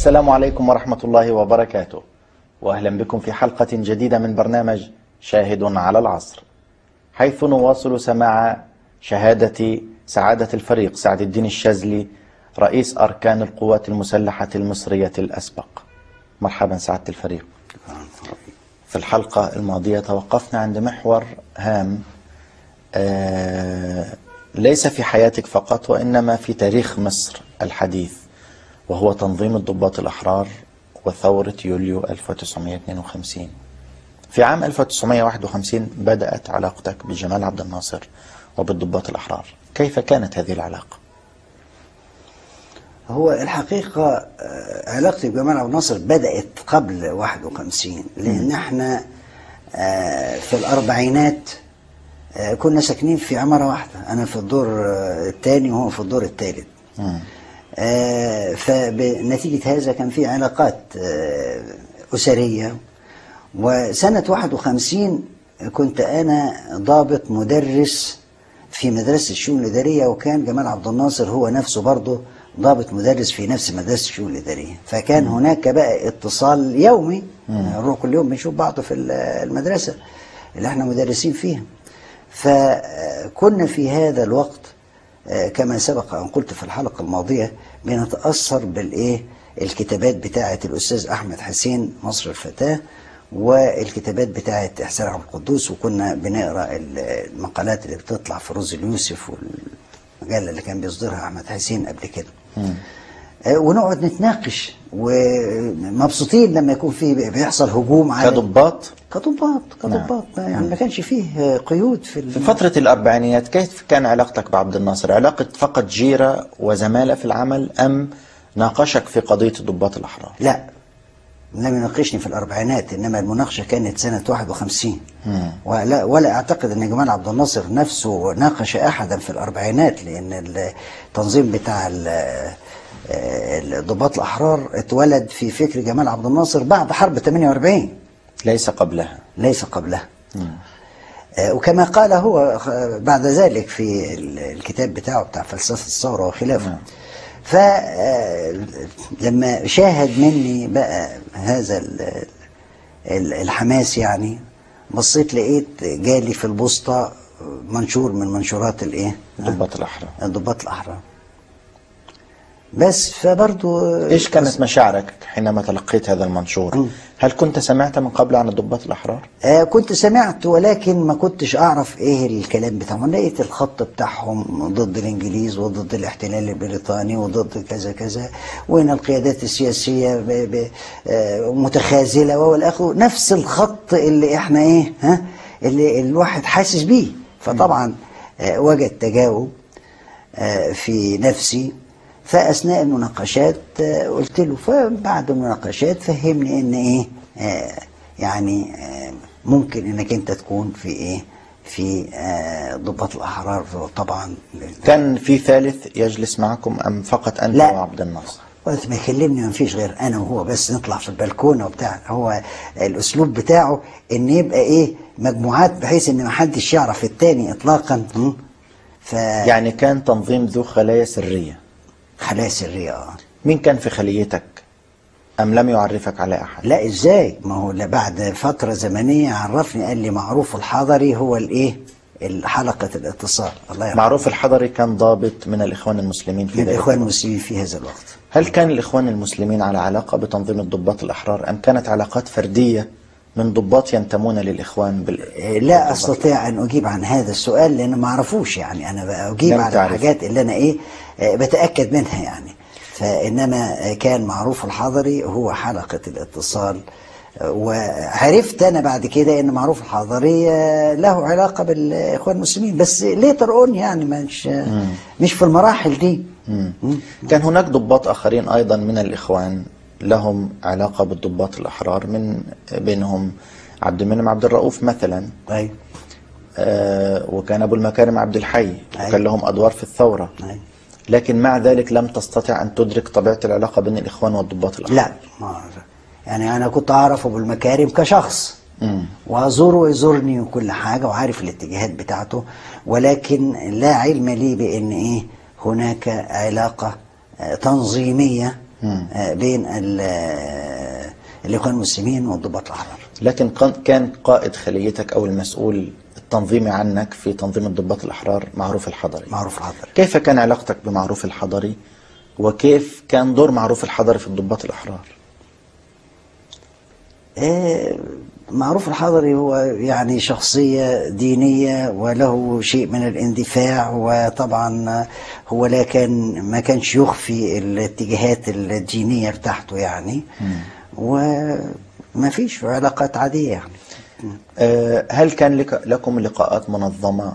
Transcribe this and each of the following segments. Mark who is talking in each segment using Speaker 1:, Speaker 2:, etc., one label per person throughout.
Speaker 1: السلام عليكم ورحمة الله وبركاته وأهلا بكم في حلقة جديدة من برنامج شاهد على العصر حيث نواصل سماع شهادة سعادة الفريق سعد الدين الشاذلي رئيس أركان القوات المسلحة المصرية الأسبق مرحبا سعادة الفريق في الحلقة الماضية توقفنا عند محور هام آه ليس في حياتك فقط وإنما في تاريخ مصر الحديث وهو تنظيم الضباط الأحرار وثورة يوليو 1952 في عام 1951 بدأت علاقتك بجمال عبد الناصر وبالضباط الأحرار كيف كانت هذه العلاقة؟
Speaker 2: هو الحقيقة آه، علاقتي بجمال عبد الناصر بدأت قبل 51 لأن احنا آه، في الأربعينات آه، كنا ساكنين في عمارة واحدة أنا في الدور آه، الثاني وهو في الدور الثالث آه، فبنتيجة هذا كان في علاقات آه، أسرية وسنة 51 كنت أنا ضابط مدرس في مدرسة الشؤون الإدارية وكان جمال عبد الناصر هو نفسه برضه ضابط مدرس في نفس مدرسة الشؤون الإدارية فكان هناك بقى اتصال يومي نروح كل يوم بنشوف بعض في المدرسة اللي احنا مدرسين فيها فكنا في هذا الوقت آه، كما سبق أن قلت في الحلقة الماضية بنتأثر بالإيه الكتابات بتاعة الأستاذ أحمد حسين مصر الفتاة والكتابات بتاعة إحسان عبد القدوس وكنا بنقرأ المقالات اللي بتطلع في روز اليوسف والمجلة اللي كان بيصدرها أحمد حسين قبل كده آه، ونقعد نتناقش ومبسوطين لما يكون في بيحصل هجوم على
Speaker 1: كضباط
Speaker 2: كضباط كضباط يعني ما كانش فيه قيود في
Speaker 1: في فترة الأربعينيات كيف كان علاقتك بعبد الناصر؟ علاقة فقط جيرة وزمالة في العمل أم ناقشك في قضية الضباط الأحرار؟
Speaker 2: لا لم يناقشني في الأربعينات إنما المناقشة كانت سنة 51 ولا, ولا أعتقد أن جمال عبد الناصر نفسه ناقش أحدا في الأربعينات لأن التنظيم بتاع ال- الضباط الأحرار اتولد في فكر جمال عبد الناصر بعد حرب 48
Speaker 1: ليس قبلها
Speaker 2: ليس قبلها آه، وكما قال هو خ- بعد ذلك في ال- الكتاب بتاعه بتاع فلسفة الثورة وخلافه فلما شاهد مني بقى هذا ال- ال- الحماس يعني بصيت لقيت جالي في البوسطة منشور من منشورات الايه
Speaker 1: الضباط الأحرار
Speaker 2: الضباط الأحرار بس فبرضو
Speaker 1: إيش كانت مشاعرك حينما تلقيت هذا المنشور؟ هل كنت سمعت من قبل عن الضباط الأحرار؟
Speaker 2: آه كنت سمعت ولكن ما كنتش اعرف ايه الكلام بتاعهم لقيت الخط بتاعهم ضد الانجليز وضد الاحتلال البريطاني وضد كذا كذا وان القيادات السياسيه ب ب آه متخاذله والاخر نفس الخط اللي احنا ايه ها اللي الواحد حاسس بيه فطبعا آه وجد تجاوب آه في نفسي فاثناء المناقشات آه قلت له فبعد المناقشات فهمني ان ايه آه يعني آه ممكن انك انت تكون في ايه في آه ضباط الاحرار طبعا
Speaker 1: كان في ثالث يجلس معكم أم فقط أنت
Speaker 2: لا.
Speaker 1: وعبد الناصر؟
Speaker 2: وقت ما يكلمني ما فيش غير انا وهو بس نطلع في البلكونه وبتاع هو الاسلوب بتاعه ان يبقى ايه مجموعات بحيث ان ما حدش يعرف التاني اطلاقا م? ف
Speaker 1: يعني كان تنظيم ذو خلايا سرية
Speaker 2: خلايا سريه اه
Speaker 1: مين كان في خليتك أم لم يعرفك على أحد؟
Speaker 2: لا ازاي ما هو لا بعد فتره زمنيه عرفني قال لي معروف الحضري هو الايه حلقه الاتصال الله يرحمه
Speaker 1: معروف الحضري كان ضابط من الإخوان المسلمين في
Speaker 2: من
Speaker 1: ذلك
Speaker 2: الاخوان
Speaker 1: الوقت.
Speaker 2: المسلمين في هذا الوقت
Speaker 1: هل كان الإخوان المسلمين على علاقة بتنظيم الضباط الأحرار أم كانت علاقات فردية من ضباط ينتمون للإخوان بال...
Speaker 2: آه، لا استطيع ان اجيب عن هذا السؤال لان ما اعرفوش يعني انا بجيب
Speaker 1: لم
Speaker 2: على
Speaker 1: تعرف.
Speaker 2: الحاجات اللي انا ايه آه، بتاكد منها يعني فانما آه، كان معروف الحضري هو حلقه الاتصال آه، وعرفت انا بعد كده ان معروف الحضري آه، له علاقه بالاخوان المسلمين بس ليتر اون يعني مش آه، مش في المراحل دي مم.
Speaker 1: كان هناك ضباط آخرين أيضا من الإخوان لهم علاقة بالضباط الأحرار من بينهم عبد المنعم عبد الرؤوف مثلا
Speaker 2: ايوه
Speaker 1: آه وكان أبو المكارم عبد الحي
Speaker 2: أيوة.
Speaker 1: وكان لهم أدوار في الثورة
Speaker 2: أيوة.
Speaker 1: لكن مع ذلك لم تستطع أن تدرك طبيعة العلاقة بين الإخوان والضباط الأحرار
Speaker 2: لا ما أعرف. يعني انا كنت اعرف ابو المكارم كشخص
Speaker 1: مم.
Speaker 2: وازوره ويزورني وكل حاجه وعارف الاتجاهات بتاعته ولكن لا علم لي بان ايه هناك علاقه آه، تنظيميه آه، بين ال- آه، الاخوان المسلمين والضباط الاحرار
Speaker 1: لكن كان- كان قائد خليتك أو المسؤول التنظيمي عنك في تنظيم الضباط الأحرار معروف الحضري
Speaker 2: معروف الحضري
Speaker 1: كيف كان علاقتك بمعروف الحضري وكيف كان دور معروف الحضري في الضباط الأحرار
Speaker 2: آه، معروف الحضري هو يعني شخصية دينية وله شيء من الاندفاع وطبعا هو لا كان ما كانش يخفي الاتجاهات الدينية بتاعته يعني وما فيش علاقات عادية يعني
Speaker 1: آه، هل كان لك لكم لقاءات منظمة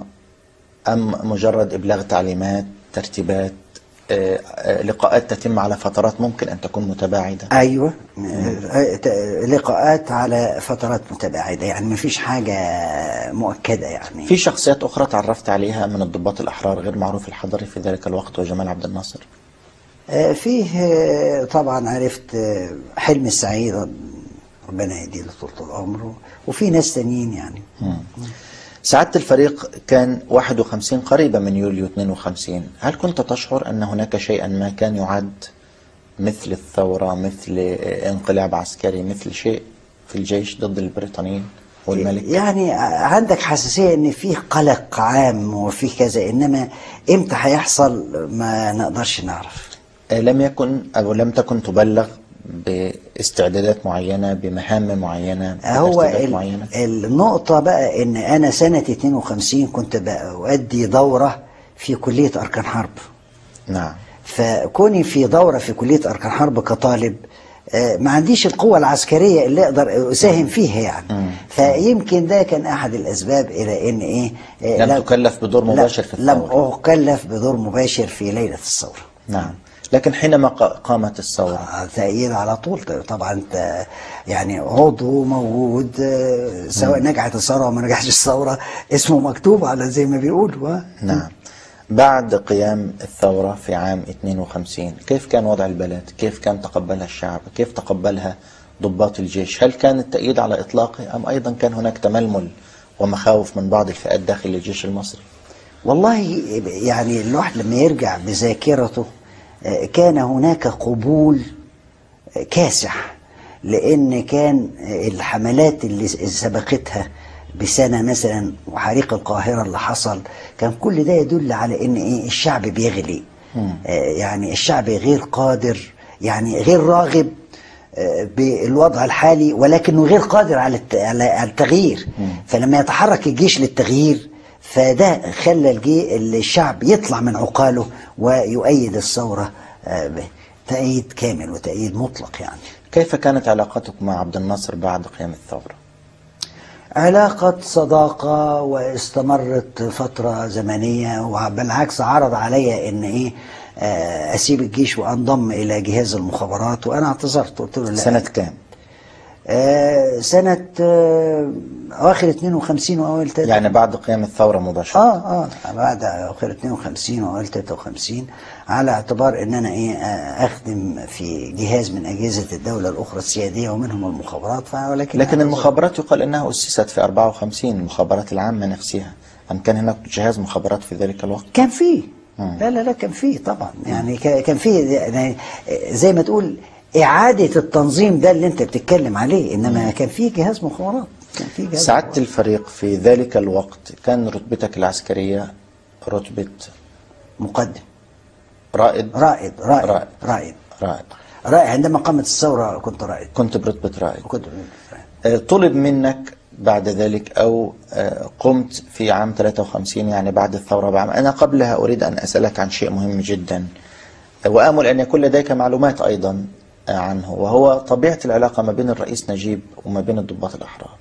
Speaker 1: أم مجرد إبلاغ تعليمات ترتيبات آه، آه، لقاءات تتم على فترات ممكن أن تكون متباعدة
Speaker 2: ايوه آه، ت- لقاءات على فترات متباعدة يعني ما فيش حاجة مؤكدة يعني
Speaker 1: في شخصيات أخرى تعرفت عليها من الضباط الأحرار غير معروف الحضري في ذلك الوقت وجمال عبد الناصر
Speaker 2: آه، فيه آه، طبعا عرفت آه، حلم السعيد ربنا يديله طول العمر وفي ناس تانيين يعني
Speaker 1: سعادة الفريق كان 51 قريبة من يوليو 52 هل كنت تشعر أن هناك شيئا ما كان يعد مثل الثورة مثل آه، انقلاب عسكري مثل شيء في الجيش ضد البريطانيين والملك
Speaker 2: يعني عندك حساسية ان فيه قلق عام وفيه كذا انما امتى هيحصل ما نقدرش نعرف
Speaker 1: آه، لم يكن أو لم تكن تبلغ باستعدادات معينة بمهام معينة
Speaker 2: هو
Speaker 1: بترتيبات
Speaker 2: ال-
Speaker 1: معينة
Speaker 2: النقطة بقى ان انا سنة 52 كنت بأدي دورة في كلية اركان حرب
Speaker 1: نعم
Speaker 2: فكوني في دورة في كلية أركان حرب كطالب آه، ما عنديش القوة العسكرية اللي أقدر أساهم فيها يعني فيمكن ده كان أحد الأسباب إلى إن إيه آه،
Speaker 1: لم تكلف بدور
Speaker 2: لا-
Speaker 1: مباشر في
Speaker 2: لم
Speaker 1: الثورة.
Speaker 2: أكلف بدور مباشر في ليلة الثورة
Speaker 1: نعم لكن حينما ق- قامت الثورة
Speaker 2: آه، تأييد على طول طبعا أنت يعني عضو موجود آه، سواء نجحت الثورة أو ما نجحتش الثورة اسمه مكتوب على زي ما بيقولوا آه.
Speaker 1: نعم بعد قيام الثورة في عام 52 كيف كان وضع البلد كيف كان تقبلها الشعب كيف تقبلها ضباط الجيش هل كان التأييد على إطلاقه أم أيضا كان هناك تململ ومخاوف من بعض الفئات داخل الجيش المصري
Speaker 2: والله يعني الواحد لما يرجع بذاكرته آه، كان هناك قبول آه، كاسح لان كان آه، الحملات اللي س- سبقتها بسنه مثلا وحريق القاهره اللي حصل كان كل ده يدل على ان ايه الشعب بيغلي آه، يعني الشعب غير قادر يعني غير راغب آه، بالوضع الحالي ولكنه غير قادر على الت- على على التغيير فلما يتحرك الجيش للتغيير فده خلى الجي الشعب يطلع من عقاله ويؤيد الثورة آه، ب- تأييد كامل وتأييد مطلق يعني
Speaker 1: كيف كانت علاقتك مع عبد الناصر بعد قيام الثورة
Speaker 2: علاقة صداقة واستمرت فترة زمنية وبالعكس عرض عليا ان ايه آه، اسيب الجيش وانضم الى جهاز المخابرات وانا اعتذرت قلت له لا
Speaker 1: سنة كام
Speaker 2: آه، سنة آه، اواخر 52 واوائل 53
Speaker 1: يعني بعد قيام الثورة مباشرة
Speaker 2: اه اه بعد اخر 52 واوائل 53 على اعتبار ان انا ايه آه، اخدم في جهاز من اجهزه الدوله الاخرى السياديه ومنهم المخابرات ولكن
Speaker 1: لكن المخابرات يقال أنها أسست في 54 المخابرات العامة نفسها أم كان هناك جهاز مخابرات في ذلك الوقت
Speaker 2: كان فيه لا لا لا كان فيه طبعا يعني كا- كان فيه يعني زي ما تقول إعادة التنظيم ده اللي أنت بتتكلم عليه إنما كان فيه جهاز مخابرات كان فيه جهاز
Speaker 1: سعادة الفريق في ذلك الوقت كان رتبتك العسكرية رتبة
Speaker 2: مقدم
Speaker 1: رائد
Speaker 2: رائد رائد
Speaker 1: رائد.
Speaker 2: رائد
Speaker 1: رائد
Speaker 2: رائد عندما قامت الثورة كنت رائد
Speaker 1: كنت برتبة رائد
Speaker 2: كنت رائد
Speaker 1: آه، طلب منك بعد ذلك أو آه، قمت في عام 53 يعني بعد الثورة بعام أنا قبلها أريد أن أسألك عن شيء مهم جدا آه، وآمل أن يكون لديك معلومات أيضا آه، عنه وهو طبيعة العلاقة ما بين الرئيس نجيب وما بين الضباط الأحرار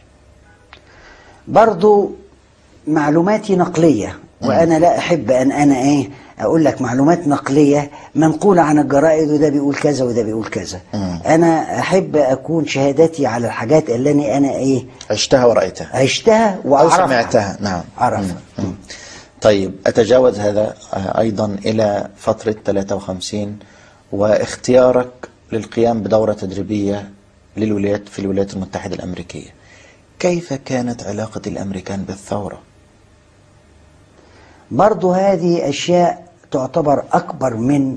Speaker 2: برضو معلوماتي نقلية وأنا لا أحب أن أنا إيه أقول لك معلومات نقلية منقولة عن الجرائد وده بيقول كذا وده بيقول كذا
Speaker 1: مم.
Speaker 2: أنا أحب أكون شهادتي على الحاجات اللي أنا, أنا إيه
Speaker 1: عشتها ورأيتها
Speaker 2: عشتها
Speaker 1: أو
Speaker 2: وأعرفها
Speaker 1: سمعتها نعم
Speaker 2: أعرفها
Speaker 1: مم. مم. طيب أتجاوز هذا آه، أيضا إلى فترة 53 واختيارك للقيام بدورة تدريبية للولايات في الولايات المتحدة الأمريكية كيف كانت علاقة الأمريكان بالثورة؟
Speaker 2: برضو هذه أشياء تعتبر أكبر من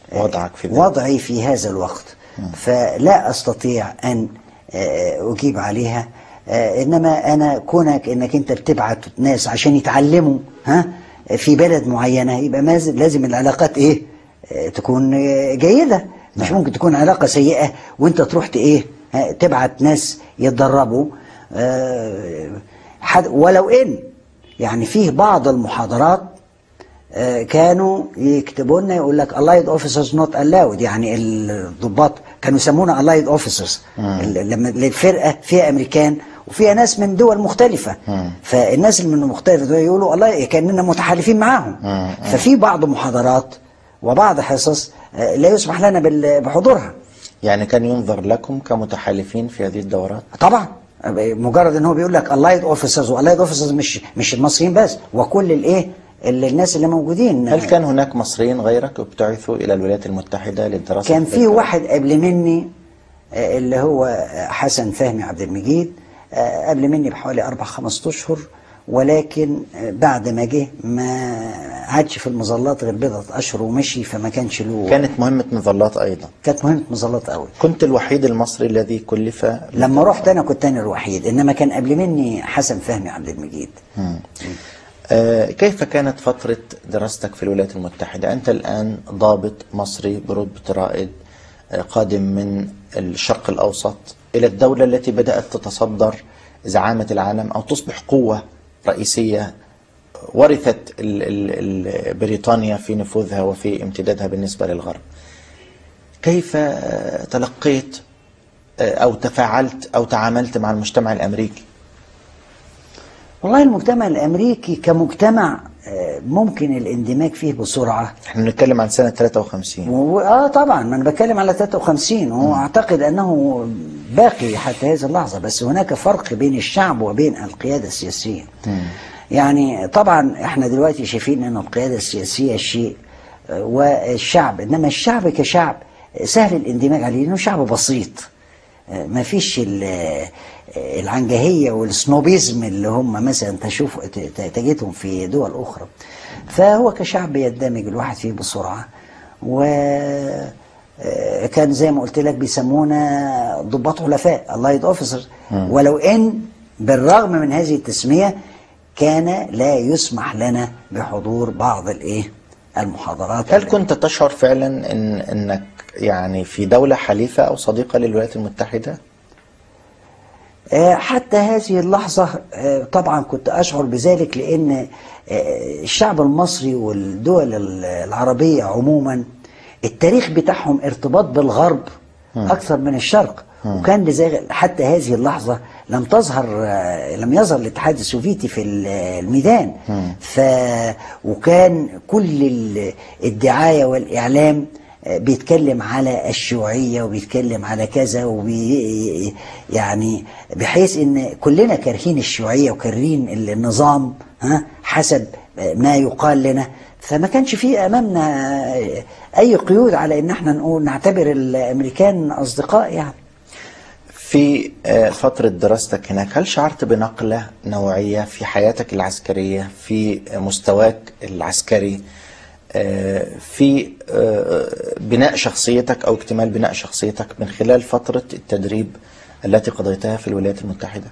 Speaker 1: وضعك في ذلك
Speaker 2: وضعي في هذا الوقت فلا استطيع ان آه، اجيب عليها آه، انما انا كونك انك انت بتبعت ناس عشان يتعلموا ها في بلد معينه يبقى ماز- لازم العلاقات ايه آه، تكون آه، جيده مش ممكن تكون علاقه سيئه وانت تروح ت- ايه ها، تبعت ناس يتدربوا آه، حد- ولو ان يعني فيه بعض المحاضرات آه، كانوا يكتبوا لنا يقول لك allied officers not allowed يعني الضباط كانوا يسمونا allied officers ال- لما الفرقه فيها امريكان وفيها ناس من دول مختلفه فالناس اللي من المختلفه دول يقولوا والله كاننا متحالفين معاهم ففي بعض محاضرات وبعض حصص آه، لا يسمح لنا بال- بحضورها
Speaker 1: يعني كان ينظر لكم كمتحالفين في هذه الدورات
Speaker 2: طبعا مجرد ان هو بيقول لك allied officers واللايد اوفيسرز مش مش المصريين بس وكل الايه ال- الناس اللي موجودين
Speaker 1: هل كان هناك مصريين غيرك ابتعثوا إلى الولايات المتحدة للدراسة
Speaker 2: كان
Speaker 1: في
Speaker 2: في
Speaker 1: ذلك الوقت؟
Speaker 2: واحد قبل مني آه، اللي هو حسن فهمي عبد المجيد آه، قبل مني بحوالي أربع خمس أشهر ولكن آه، بعد ما جه ما عادش في المظلات غير بضعة أشهر ومشي فما كانش له
Speaker 1: كانت مهمة مظلات أيضا
Speaker 2: كانت مهمة مظلات قوي
Speaker 1: كنت الوحيد المصري الذي كلف
Speaker 2: لما رحت أنا كنت أنا الوحيد إنما كان قبل مني حسن فهمي عبد المجيد
Speaker 1: آه، كيف كانت فترة دراستك في الولايات المتحدة؟ أنت الآن ضابط مصري برتبة رائد آه، قادم من الشرق الأوسط إلى الدولة التي بدأت تتصدر زعامة العالم أو تصبح قوة رئيسية ورثت ال ال ال بريطانيا في نفوذها وفي امتدادها بالنسبة للغرب كيف آه، تلقيت آه، أو تفاعلت أو تعاملت مع المجتمع الأمريكي
Speaker 2: والله المجتمع الأمريكي كمجتمع آه، ممكن الاندماج فيه بسرعة
Speaker 1: احنا بنتكلم عن سنة 53
Speaker 2: و... اه طبعا ما انا بتكلم على 53 واعتقد انه باقي حتى هذه اللحظه بس هناك فرق بين الشعب وبين القياده السياسيه. يعني طبعا احنا دلوقتي شايفين ان القياده السياسيه شيء آه، والشعب انما الشعب كشعب سهل الاندماج عليه لانه شعب بسيط. آه، ما فيش ال- آه، العنجهيه والسنوبيزم اللي هم مثلا تشوف ت- ت- تجدهم في دول اخرى. فهو كشعب يندمج الواحد فيه بسرعه و آه، كان زي ما قلت لك بيسمونا ضباط حلفاء اللايد اوفيسرز ولو ان بالرغم من هذه التسميه كان لا يسمح لنا بحضور بعض الايه المحاضرات
Speaker 1: هل كنت تشعر فعلا ان انك يعني في دولة حليفة او صديقة للولايات المتحدة؟
Speaker 2: آه، حتى هذه اللحظة آه، طبعا كنت أشعر بذلك لأن آه، الشعب المصري والدول ال- العربية عموما التاريخ بتاعهم ارتباط بالغرب أكثر من الشرق وكان لذلك حتى هذه اللحظة لم تظهر آه، لم يظهر الاتحاد السوفيتي في ال- الميدان ف وكان كل ال- الدعاية والإعلام بيتكلم على الشيوعية وبيتكلم على كذا وبي يعني بحيث ان كلنا كارهين الشيوعية وكارهين النظام ها حسب ما يقال لنا فما كانش في امامنا اي قيود على ان احنا نقول نعتبر الامريكان اصدقاء يعني
Speaker 1: في آه، فترة دراستك هناك هل شعرت بنقلة نوعية في حياتك العسكرية في مستواك العسكري آه، في آه، بناء شخصيتك أو اكتمال بناء شخصيتك من خلال فترة التدريب التي قضيتها في الولايات المتحدة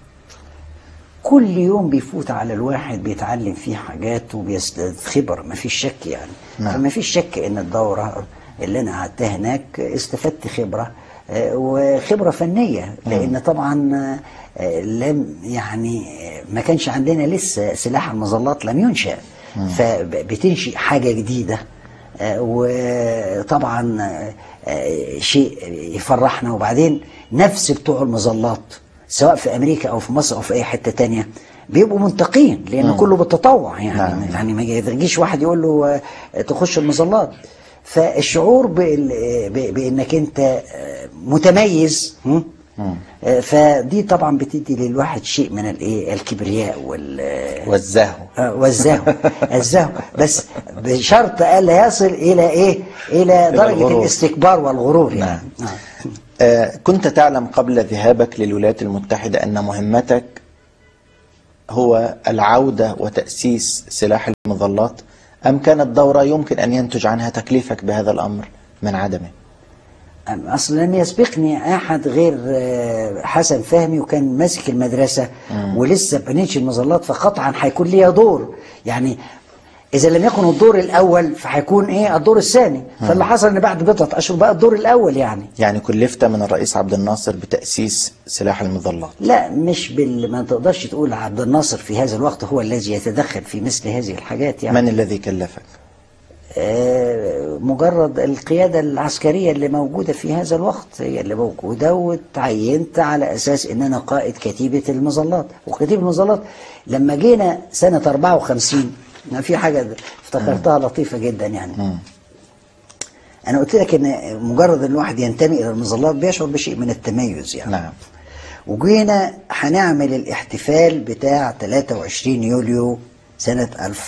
Speaker 2: كل يوم بيفوت على الواحد بيتعلم فيه حاجات وبيزداد خبر ما فيش شك يعني
Speaker 1: نعم.
Speaker 2: فما فيش شك ان الدورة اللي انا قعدتها هناك استفدت خبرة آه، وخبرة فنية لان طبعا آه، لم يعني آه، ما كانش عندنا لسه سلاح المظلات لم ينشأ فبتنشئ حاجة جديدة آه، وطبعا آه، آه، شيء يفرحنا وبعدين نفس بتوع المظلات سواء في امريكا او في مصر او في اي حته تانية بيبقوا منتقين لان كله بالتطوع يعني
Speaker 1: نعم.
Speaker 2: يعني ما يجيش واحد يقول له آه، تخش المظلات فالشعور بال- ب- بانك انت آه، متميز هم؟ آه، فدي طبعا بتدي للواحد شيء من الايه الكبرياء وال
Speaker 1: والزهو
Speaker 2: آه، والزهو الزهو بس بشرط الا يصل الى ايه الى درجه
Speaker 1: الغرور.
Speaker 2: الاستكبار والغرور يعني
Speaker 1: نعم.
Speaker 2: آه.
Speaker 1: آه، كنت تعلم قبل ذهابك للولايات المتحدة أن مهمتك هو العودة وتأسيس سلاح المظلات أم كانت دورة يمكن أن ينتج عنها تكليفك بهذا الأمر من عدمه
Speaker 2: اصل لم يسبقني احد غير آه، حسن فهمي وكان ماسك المدرسه ولسه بنيتش المظلات فقطعا هيكون ليا دور يعني اذا لم يكن الدور الاول فهيكون ايه الدور الثاني فاللي حصل ان بعد بضعه اشهر بقى الدور الاول يعني
Speaker 1: يعني كلفت من الرئيس عبد الناصر بتأسيس سلاح المظلات
Speaker 2: لا مش بال ما تقدرش تقول عبد الناصر في هذا الوقت هو الذي يتدخل في مثل هذه الحاجات يعني
Speaker 1: من الذي كلفك
Speaker 2: آه، مجرد القيادة العسكرية اللي موجودة في هذا الوقت هي اللي موجودة وتعينت على أساس إن أنا قائد كتيبة المظلات وكتيبة المظلات لما جينا سنة 54 ما في حاجة افتكرتها لطيفة جدا يعني أنا قلت لك إن مجرد إن الواحد ينتمي إلى المظلات بيشعر بشيء من التميز يعني
Speaker 1: نعم
Speaker 2: وجينا هنعمل الاحتفال بتاع 23 يوليو سنة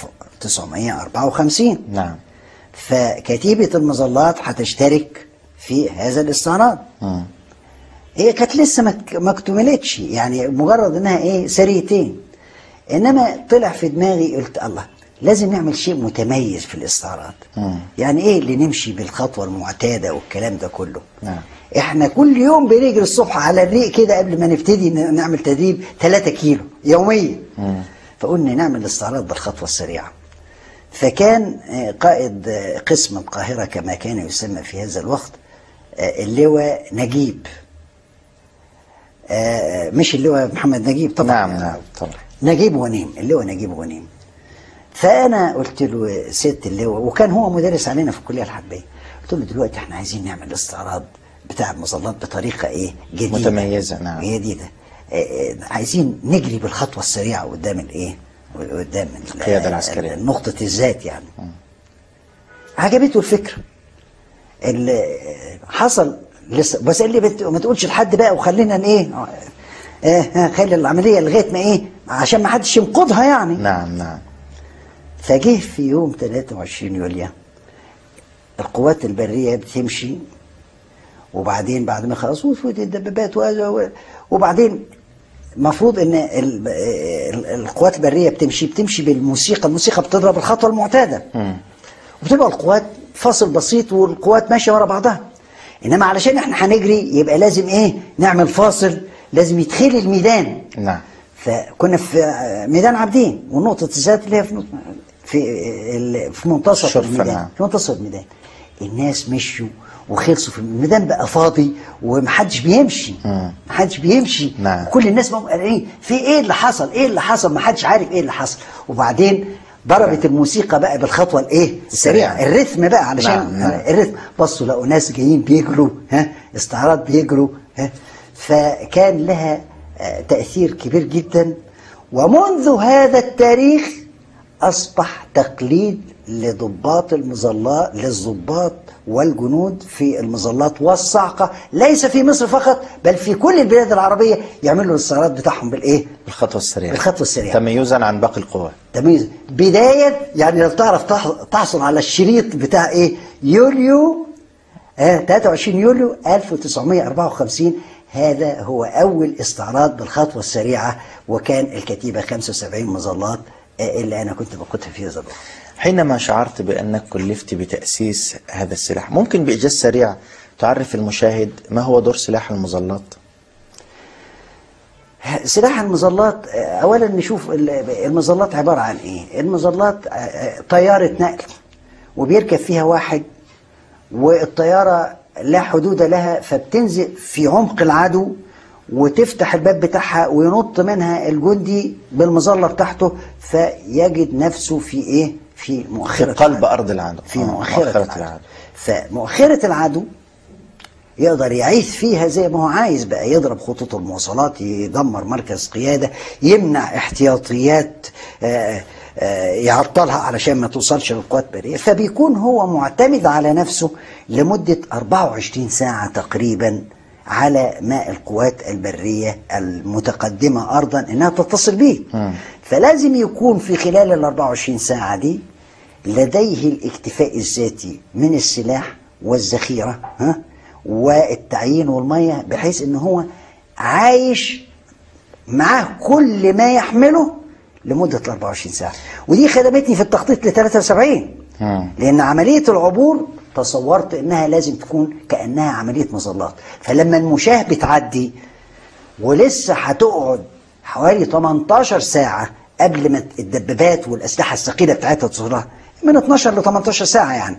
Speaker 2: 1954
Speaker 1: نعم
Speaker 2: فكتيبة المظلات هتشترك في هذا الاستعراض
Speaker 1: مم.
Speaker 2: هي كانت لسه ما ك- ما اكتملتش يعني مجرد انها ايه سريتين انما طلع في دماغي قلت الله لازم نعمل شيء متميز في الاستعراض
Speaker 1: مم.
Speaker 2: يعني ايه اللي نمشي بالخطوه المعتاده والكلام ده كله
Speaker 1: نعم.
Speaker 2: احنا كل يوم بنجري الصبح على الريق كده قبل ما نبتدي ن- نعمل تدريب 3 كيلو يوميا
Speaker 1: مم.
Speaker 2: فقلنا نعمل الاستعراض بالخطوه السريعه فكان آه، قائد آه، قسم القاهره كما كان يسمى في هذا الوقت آه، اللواء نجيب آه، مش اللواء محمد نجيب طبعا
Speaker 1: نعم نعم طبعا
Speaker 2: نجيب غنيم اللواء نجيب غنيم فانا قلت له ست اللواء وكان هو مدرس علينا في الكليه الحربيه قلت له دلوقتي احنا عايزين نعمل الاستعراض بتاع المظلات بطريقه ايه جديده
Speaker 1: متميزة، نعم.
Speaker 2: جديده آه، آه، عايزين نجري بالخطوه السريعه قدام الايه قدام ال-
Speaker 1: القيادة العسكرية.
Speaker 2: نقطه الذات يعني عجبته الفكره اللي حصل لسه بس قال لي بنت ما تقولش لحد بقى وخلينا ن- ايه آه، آه، خلي العمليه لغايه ما ايه عشان ما حدش ينقضها يعني
Speaker 1: نعم نعم
Speaker 2: فجه في يوم 23 يوليو القوات البريه بتمشي وبعدين بعد ما خلصوا وفود الدبابات و- و- وبعدين المفروض ان ال- ال- القوات البريه بتمشي بتمشي بالموسيقى الموسيقى بتضرب الخطوه المعتاده
Speaker 1: مم.
Speaker 2: وبتبقى القوات فاصل بسيط والقوات ماشيه ورا بعضها انما علشان احنا هنجري يبقى لازم ايه نعمل فاصل لازم يدخل الميدان
Speaker 1: نعم
Speaker 2: فكنا في ميدان عابدين ونقطة الذات اللي هي في في ال- في منتصف
Speaker 1: الشرفة،
Speaker 2: الميدان
Speaker 1: نعم.
Speaker 2: في منتصف الميدان الناس مشوا وخلصوا في الميدان بقى فاضي ومحدش بيمشي
Speaker 1: مم.
Speaker 2: محدش بيمشي
Speaker 1: نعم.
Speaker 2: كل الناس بقوا قلقانين في ايه اللي حصل ايه اللي حصل محدش عارف ايه اللي حصل وبعدين ضربت الموسيقى بقى بالخطوه الايه السريعه
Speaker 1: السريعة.
Speaker 2: الريتم بقى علشان
Speaker 1: نعم، نعم.
Speaker 2: الريتم بصوا لقوا ناس جايين بيجروا ها استعراض بيجروا ها فكان لها آه، تأثير كبير جدا ومنذ هذا التاريخ أصبح تقليد لضباط المظلات للضباط والجنود في المظلات والصعقة ليس في مصر فقط بل في كل البلاد العربية يعملوا الاستعراض بتاعهم بالإيه؟
Speaker 1: بالخطوة السريعة
Speaker 2: بالخطوة السريعة.
Speaker 1: تميزا عن باقي القوات
Speaker 2: تمييز بداية يعني لو تعرف تح- تحصل على الشريط بتاع ايه يوليو آه 23 يوليو 1954 هذا هو أول استعراض بالخطوة السريعة وكان الكتيبة 75 مظلات آه اللي أنا كنت بقودها في هذا الوقت
Speaker 1: حينما شعرت بأنك كلفت بتأسيس هذا السلاح ممكن بإيجاز سريع تعرف المشاهد ما هو دور سلاح المظلات
Speaker 2: سلاح المظلات آه، اولا نشوف ال- المظلات عباره عن ايه المظلات آه، آه، طياره نقل وبيركب فيها واحد والطياره لا حدود لها فبتنزل في عمق العدو وتفتح الباب بتاعها وينط منها الجندي بالمظله بتاعته فيجد نفسه في ايه في
Speaker 1: في
Speaker 2: مؤخره
Speaker 1: قلب
Speaker 2: العدو.
Speaker 1: أرض العدو
Speaker 2: في
Speaker 1: آه،
Speaker 2: مؤخره, العدو.
Speaker 1: العدو
Speaker 2: فمؤخره العدو يقدر يعيث فيها زي ما هو عايز بقى يضرب خطوط المواصلات يدمر مركز قيادة يمنع احتياطيات آه، آه، يعطلها علشان ما توصلش للقوات البرية فبيكون هو معتمد على نفسه لمدة 24 ساعة تقريبا على ما القوات البرية المتقدمة أرضا إنها تتصل به فلازم يكون في خلال ال 24 ساعة دي لديه الاكتفاء الذاتي من السلاح والذخيرة ها والتعيين والمية بحيث ان هو عايش معاه كل ما يحمله لمدة 24 ساعة ودي خدمتني في التخطيط ل 73
Speaker 1: مم.
Speaker 2: لأن عملية العبور تصورت انها لازم تكون كانها عمليه مظلات فلما المشاه بتعدي ولسه هتقعد حوالي 18 ساعة قبل ما الدبابات والأسلحة الثقيلة بتاعتها توصلها من 12 ل 18 ساعة يعني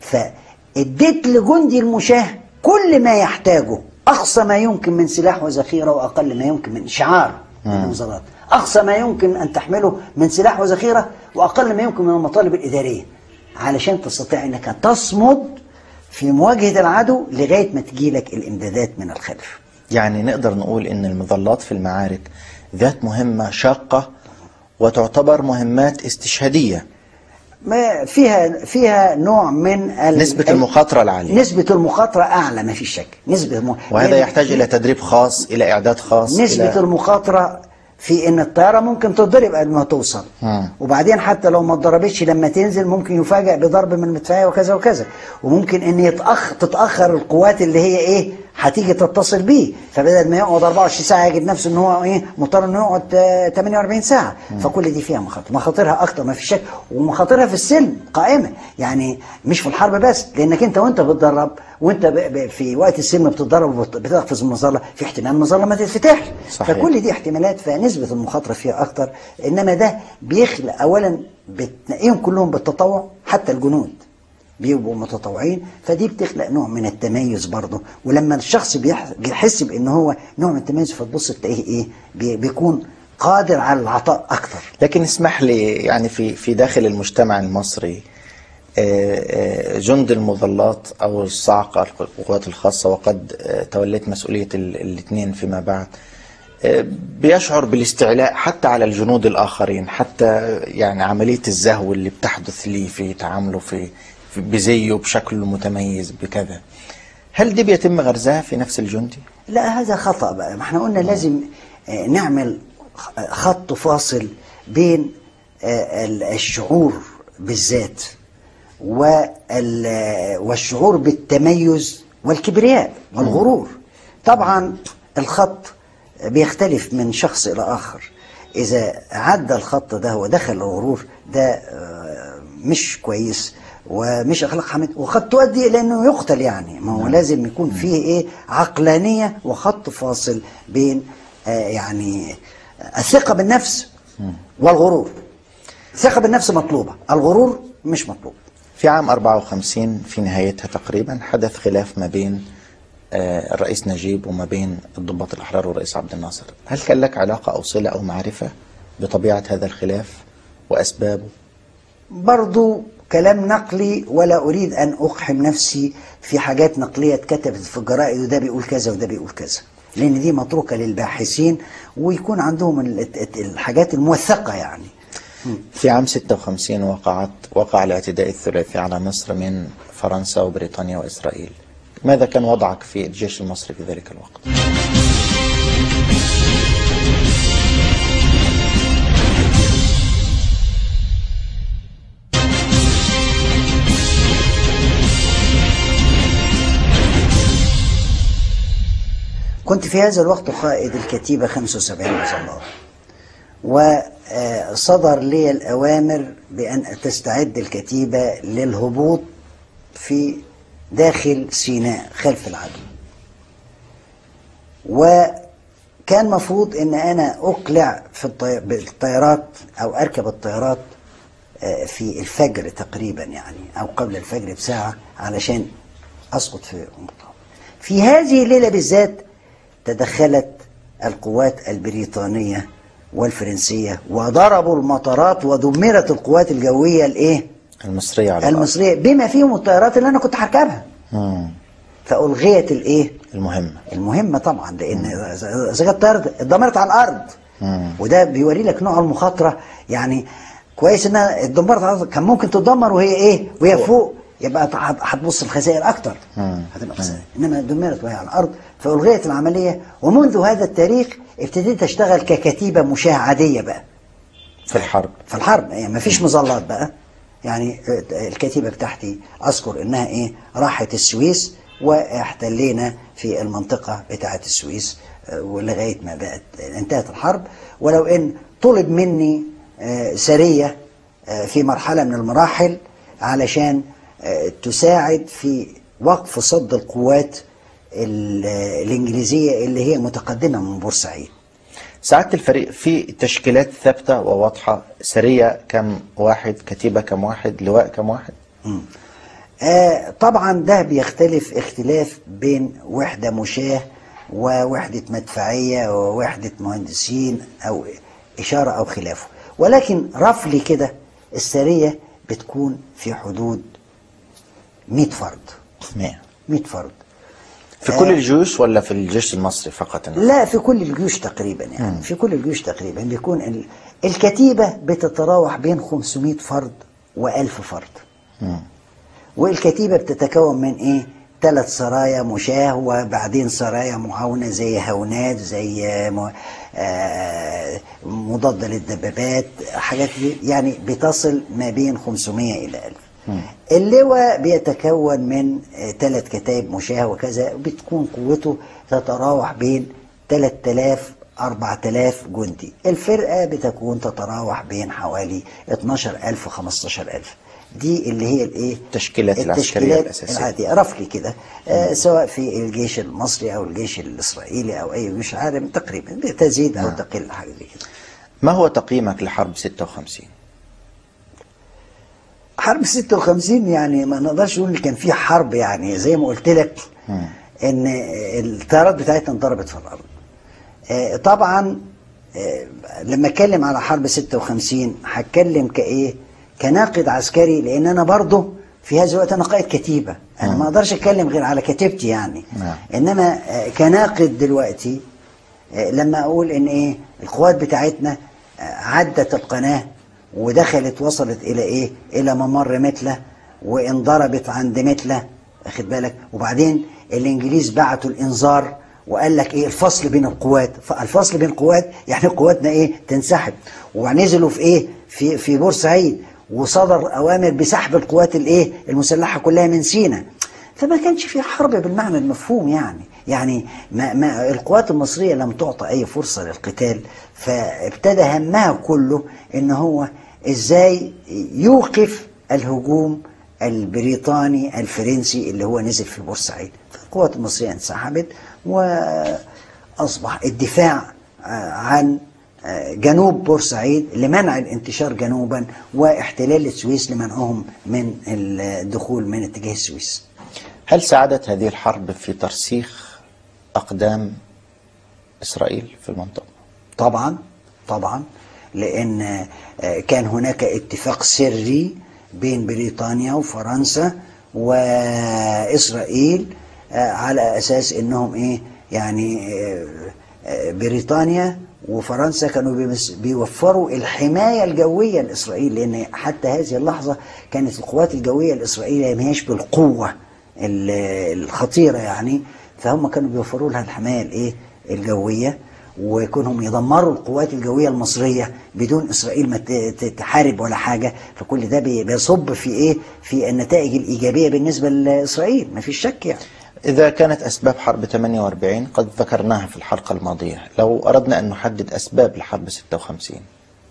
Speaker 2: فاديت لجندي المشاة كل ما يحتاجه أقصى ما يمكن من سلاح وذخيرة وأقل ما يمكن من شعار المظلات أقصى ما يمكن أن تحمله من سلاح وذخيرة وأقل ما يمكن من المطالب الإدارية علشان تستطيع أنك تصمد في مواجهة العدو لغاية ما تجيلك الإمدادات من الخلف
Speaker 1: يعني نقدر نقول ان المظلات في المعارك ذات مهمة شاقة وتعتبر مهمات استشهادية
Speaker 2: ما فيها فيها نوع من ال-
Speaker 1: نسبة المخاطرة العالية
Speaker 2: نسبة المخاطرة أعلى ما فيش شك نسبة الم...
Speaker 1: وهذا
Speaker 2: لأن
Speaker 1: يحتاج إلى تدريب خاص إلى إعداد خاص
Speaker 2: نسبة
Speaker 1: إلى...
Speaker 2: المخاطرة في ان الطيارة ممكن تتضرب قبل ما توصل
Speaker 1: مم.
Speaker 2: وبعدين حتى لو ما اتضربتش لما تنزل ممكن يفاجأ بضرب من المدفعية وكذا وكذا وممكن ان يتأخ... تتأخر القوات اللي هي ايه هتيجي تتصل بيه فبدل ما يقعد 24 ساعة يجد نفسه ان هو ايه مضطر انه يقعد آه، 48 ساعة فكل دي فيها مخاطر مخاطرها اكتر ما في شك ومخاطرها في السلم قائمة يعني مش في الحرب بس لانك انت وانت بتدرب وانت ب... ب... في وقت السلم بتتدرب وبتقفز المظلة في احتمال المظلة ما تتفتحش
Speaker 1: صحيح.
Speaker 2: فكل دي احتمالات فنسبة المخاطرة فيها أكتر إنما ده بيخلق أولا بتنقيهم كلهم بالتطوع حتى الجنود بيبقوا متطوعين فدي بتخلق نوع من التميز برضه ولما الشخص بيح- بيحس بان هو نوع من التميز فتبص تلاقيه ايه بي- بيكون قادر على العطاء اكتر
Speaker 1: لكن اسمح لي يعني في في داخل المجتمع المصري آه، آه، جند المظلات او الصاعقه القوات الخاصه وقد آه، توليت مسؤوليه الاثنين فيما بعد آه، بيشعر بالاستعلاء حتى على الجنود الاخرين حتى يعني عمليه الزهو اللي بتحدث لي في تعامله في في- بزيه بشكل متميز بكذا هل دي بيتم غرزها في نفس الجندي؟
Speaker 2: لا هذا خطأ بقى ما احنا قلنا لازم آه، نعمل خ- خط فاصل بين آه، ال- الشعور بالذات وال- والشعور بالتميز والكبرياء والغرور طبعا الخط بيختلف من شخص إلى آخر إذا عدى الخط ده ودخل الغرور ده آه، مش كويس ومش اخلاق حميد وقد تؤدي الى انه يقتل يعني ما هو لازم يكون فيه ايه عقلانيه وخط فاصل بين آه يعني الثقه بالنفس والغرور الثقه بالنفس مطلوبه الغرور مش مطلوب
Speaker 1: في عام 54 في نهايتها تقريبا حدث خلاف ما بين آه، الرئيس نجيب وما بين الضباط الأحرار والرئيس عبد الناصر هل كان لك علاقة أو صلة أو معرفة بطبيعة هذا الخلاف وأسبابه
Speaker 2: برضو كلام نقلي ولا أريد أن أقحم نفسي في حاجات نقلية اتكتبت في الجرائد وده بيقول كذا وده بيقول كذا لأن دي متروكة للباحثين ويكون عندهم ال- الت- الحاجات الموثقة يعني
Speaker 1: في عام 56 وقعت وقع الاعتداء الثلاثي على مصر من فرنسا وبريطانيا وإسرائيل ماذا كان وضعك في الجيش المصري في ذلك الوقت؟
Speaker 2: كنت في هذا الوقت قائد الكتيبة 75 مظلات وصدر لي الأوامر بأن تستعد الكتيبة للهبوط في داخل سيناء خلف العدو وكان مفروض ان انا اقلع في الطي- بالطيارات او اركب الطيارات آه، في الفجر تقريبا يعني او قبل الفجر بساعه علشان اسقط في مطار في هذه الليله بالذات تدخلت القوات البريطانيه والفرنسيه وضربوا المطارات ودمرت القوات الجويه الايه
Speaker 1: المصرية على الأرض.
Speaker 2: المصريه بما فيهم الطيارات اللي انا كنت هركبها
Speaker 1: مم.
Speaker 2: فالغيت الايه
Speaker 1: المهمة
Speaker 2: المهمة طبعا لان اذا كانت طيارة اتدمرت على الارض
Speaker 1: مم.
Speaker 2: وده بيوري لك نوع المخاطره يعني كويس انها اتدمرت على الارض كان ممكن تدمر وهي ايه وهي فوق يبقى هت- هتبص الخسائر اكتر
Speaker 1: مم.
Speaker 2: هتبقى خسائر انما دمرت وهي على الارض فالغيت العمليه ومنذ هذا التاريخ ابتديت اشتغل ككتيبه مشاه عاديه بقى
Speaker 1: في الحرب
Speaker 2: في الحرب يعني ما فيش مظلات بقى يعني الكتيبة بتاعتي أذكر إنها إيه راحت السويس واحتلينا في المنطقة بتاعة السويس آه، ولغاية ما بقت انتهت الحرب ولو إن طلب مني آه، سرية آه، في مرحلة من المراحل علشان آه، تساعد في وقف صد القوات ال- الإنجليزية اللي هي متقدمة من بورسعيد
Speaker 1: سعادة الفريق في تشكيلات ثابتة وواضحة سرية كم واحد كتيبة كم واحد لواء كم واحد
Speaker 2: مم. آه طبعا ده بيختلف اختلاف بين وحدة مشاة ووحدة مدفعية ووحدة مهندسين أو إشارة أو خلافه ولكن رفلي كده السرية بتكون في حدود 100 فرد
Speaker 1: مية
Speaker 2: 100 فرد
Speaker 1: في كل الجيوش ولا في الجيش المصري فقط
Speaker 2: لا في كل الجيوش تقريبا يعني في كل الجيوش تقريبا بيكون ال- الكتيبة بتتراوح بين 500 فرد و1000 فرد
Speaker 1: مم.
Speaker 2: والكتيبة بتتكون من ايه ثلاث سرايا مشاة وبعدين سرايا معاونة زي هونات زي م- آه، مضادة للدبابات حاجات دي يعني بتصل ما بين 500 إلى 1000 اللواء بيتكون من ثلاث كتائب مشاة وكذا بتكون قوته تتراوح بين 3000 4000 جندي الفرقة بتكون تتراوح بين حوالي 12000 و 15000 دي اللي هي الايه
Speaker 1: التشكيلات العسكرية
Speaker 2: التشكيلات
Speaker 1: الأساسية.
Speaker 2: العادية رفلي كده آه سواء في الجيش المصري او الجيش الاسرائيلي او اي جيش عالمي تقريبا بتزيد او تقل حاجه زي كده
Speaker 1: ما هو تقييمك لحرب 56
Speaker 2: حرب 56 يعني ما نقدرش نقول إن كان في حرب يعني زي ما قلت لك ان الطيارات بتاعتنا انضربت في الارض آه، طبعا آه، لما اتكلم على حرب 56 هتكلم كايه كناقد عسكري لان انا برضه في هذا الوقت انا قائد كتيبه انا ما اقدرش اتكلم غير على كتيبتي يعني
Speaker 1: نعم.
Speaker 2: انما آه، كناقد دلوقتي آه، لما اقول ان ايه القوات بتاعتنا آه، عدت القناه ودخلت وصلت الى ايه الى ممر متله وانضربت عند متله واخد بالك وبعدين الانجليز بعتوا الانذار وقال لك ايه الفصل بين القوات فالفصل بين القوات يعني قواتنا ايه تنسحب ونزلوا في ايه في في بورسعيد وصدر اوامر بسحب القوات الايه المسلحه كلها من سينا فما كانش في حرب بالمعنى المفهوم يعني يعني ما ما القوات المصريه لم تعطى اي فرصه للقتال فابتدى همها كله ان هو ازاي يوقف الهجوم البريطاني الفرنسي اللي هو نزل في بورسعيد فالقوات المصريه انسحبت واصبح الدفاع آه، عن آه، جنوب بورسعيد لمنع الانتشار جنوبا واحتلال السويس لمنعهم من الدخول من اتجاه السويس
Speaker 1: هل ساعدت هذه الحرب في ترسيخ أقدام إسرائيل في المنطقة؟
Speaker 2: طبعا طبعا لان آه، كان هناك اتفاق سري بين بريطانيا وفرنسا واسرائيل آه، على اساس انهم ايه يعني آه، آه، بريطانيا وفرنسا كانوا بيمس- بيوفروا الحمايه الجويه لاسرائيل لان حتى هذه اللحظه كانت القوات الجويه الاسرائيليه ما هيش بالقوه ال- الخطيره يعني فهم كانوا بيوفروا لها الحمايه الايه الجويه ويكونهم يدمروا القوات الجويه المصريه بدون اسرائيل ما ت- ت- تحارب ولا حاجه فكل ده بي- بيصب في ايه في النتائج الايجابيه بالنسبه لاسرائيل ما فيش شك يعني
Speaker 1: إذا كانت أسباب حرب 48 قد ذكرناها في الحلقة الماضية لو أردنا أن نحدد أسباب الحرب 56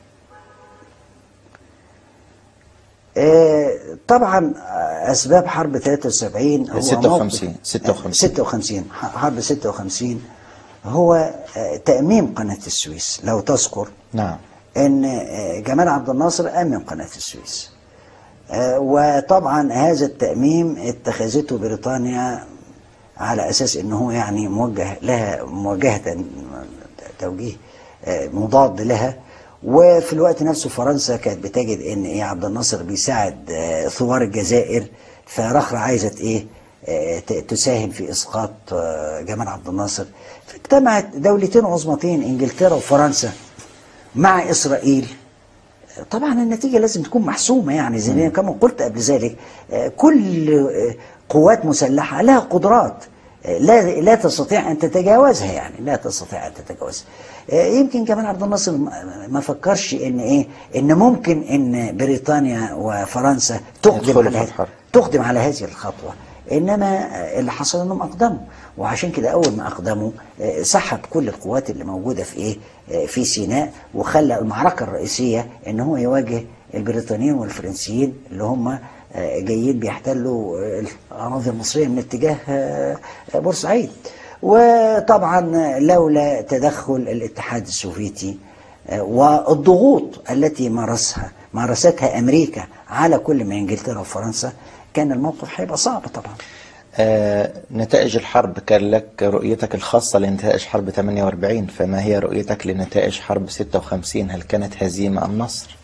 Speaker 2: آه، طبعا آه، اسباب حرب 73 هو
Speaker 1: 56
Speaker 2: موقف-
Speaker 1: 56.
Speaker 2: 56 ح- حرب 56 هو آه، تأميم قناة السويس لو تذكر
Speaker 1: نعم
Speaker 2: ان آه، جمال عبد الناصر أمم قناة السويس آه، وطبعا هذا التأميم اتخذته بريطانيا على أساس أنه يعني موجه لها مواجهة توجيه آه، مضاد لها وفي الوقت نفسه فرنسا كانت بتجد ان ايه عبد الناصر بيساعد آه، ثوار الجزائر فرخرة عايزة ايه آه، ت- تساهم في اسقاط آه، جمال عبد الناصر فاجتمعت دولتين عظمتين انجلترا وفرنسا مع اسرائيل طبعا النتيجة لازم تكون محسومة يعني زي ما كما قلت قبل ذلك آه، كل آه، قوات مسلحة لها قدرات آه، لا لا تستطيع أن تتجاوزها يعني لا تستطيع أن تتجاوزها آه، يمكن جمال عبد الناصر ما ما فكرش ان ايه ان ممكن ان بريطانيا وفرنسا تقدم
Speaker 1: يدخلوا
Speaker 2: على
Speaker 1: في
Speaker 2: هذه-
Speaker 1: الحرب.
Speaker 2: تقدم على هذه الخطوة إنما اللي حصل إنهم أقدموا وعشان كده أول ما أقدموا آه، سحب كل القوات اللي موجودة في إيه آه، في سيناء وخلى المعركة الرئيسية إن هو يواجه البريطانيين والفرنسيين اللي هم آه، جايين بيحتلوا آه، الاراضي المصريه من اتجاه آه، آه، بورسعيد وطبعا لولا تدخل الاتحاد السوفيتي آه، والضغوط التي مارسها مارستها امريكا على كل من انجلترا وفرنسا كان الموقف هيبقى صعب طبعا
Speaker 1: آه، نتائج الحرب كان لك رؤيتك الخاصة لنتائج حرب 48 فما هي رؤيتك لنتائج حرب 56 هل كانت هزيمة أم نصر؟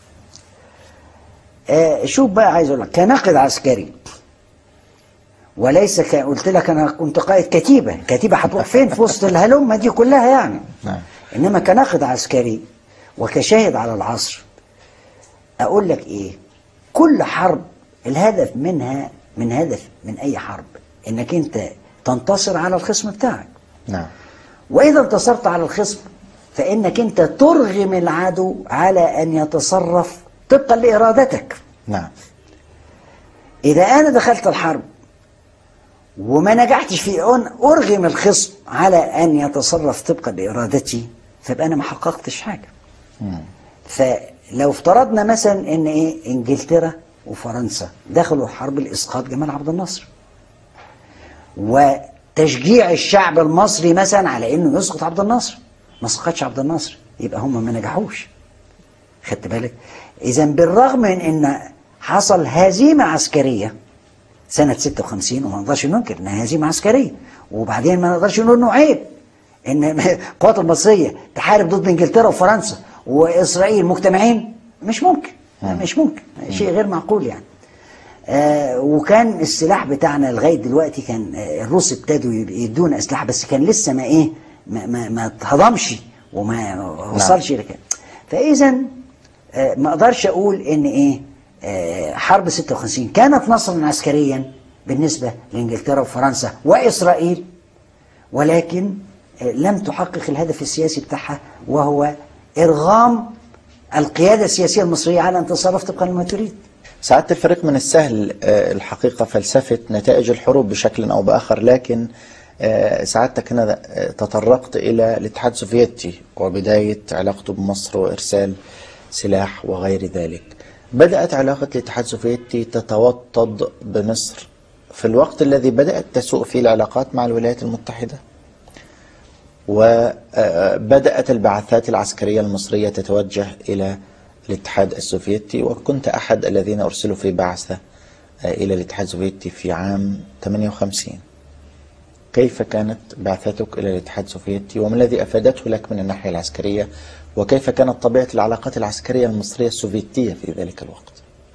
Speaker 2: آه، شوف بقى عايز اقول لك كناقد عسكري وليس ك... قلت لك انا كنت قائد كتيبه كتيبه هتروح فين في وسط الهلمه دي كلها يعني
Speaker 1: نعم
Speaker 2: انما كناقد عسكري وكشاهد على العصر اقول لك ايه كل حرب الهدف منها من هدف من اي حرب انك انت تنتصر على الخصم بتاعك
Speaker 1: نعم
Speaker 2: واذا انتصرت على الخصم فانك انت ترغم العدو على ان يتصرف طبقا لارادتك
Speaker 1: نعم
Speaker 2: إذا أنا دخلت الحرب وما نجحتش في أن أرغم الخصم على أن يتصرف طبقا لإرادتي فيبقى أنا ما حققتش حاجة
Speaker 1: مم.
Speaker 2: فلو افترضنا مثلا إن إيه إنجلترا وفرنسا دخلوا حرب الإسقاط جمال عبد الناصر وتشجيع الشعب المصري مثلا على إنه يسقط عبد الناصر ما سقطش عبد الناصر يبقى هم ما نجحوش خدت بالك إذا بالرغم من إن حصل هزيمة عسكرية سنة 56 وما نقدرش ننكر إنها هزيمة عسكرية وبعدين ما نقدرش نقول إنه عيب إن القوات المصرية تحارب ضد إنجلترا وفرنسا وإسرائيل مجتمعين مش ممكن مش ممكن شيء غير معقول يعني آه وكان السلاح بتاعنا لغايه دلوقتي كان آه الروس ابتدوا يب- يدونا اسلحه بس كان لسه ما ايه ما ما, ما اتهضمش وما وصلش لكده فاذا آه ما اقدرش اقول ان ايه آه حرب 56 كانت نصرا عسكريا بالنسبه لانجلترا وفرنسا واسرائيل ولكن آه لم تحقق الهدف السياسي بتاعها وهو ارغام القياده السياسيه المصريه على ان تتصرف طبقا لما تريد
Speaker 1: سعادة الفريق من السهل آه، الحقيقة فلسفة نتائج الحروب بشكل أو بآخر لكن آه، سعادتك هنا آه، تطرقت إلى الاتحاد السوفيتي وبداية علاقته بمصر وإرسال سلاح وغير ذلك بدأت علاقة الاتحاد السوفيتي تتوطد بمصر في الوقت الذي بدأت تسوء فيه العلاقات مع الولايات المتحدة وبدأت البعثات العسكرية المصرية تتوجه إلى الاتحاد السوفيتي وكنت أحد الذين أرسلوا في بعثة إلى الاتحاد السوفيتي في عام 58 كيف كانت بعثتك إلى الاتحاد السوفيتي وما الذي أفادته لك من الناحية العسكرية وكيف كانت طبيعة العلاقات العسكرية المصرية السوفيتية في ذلك الوقت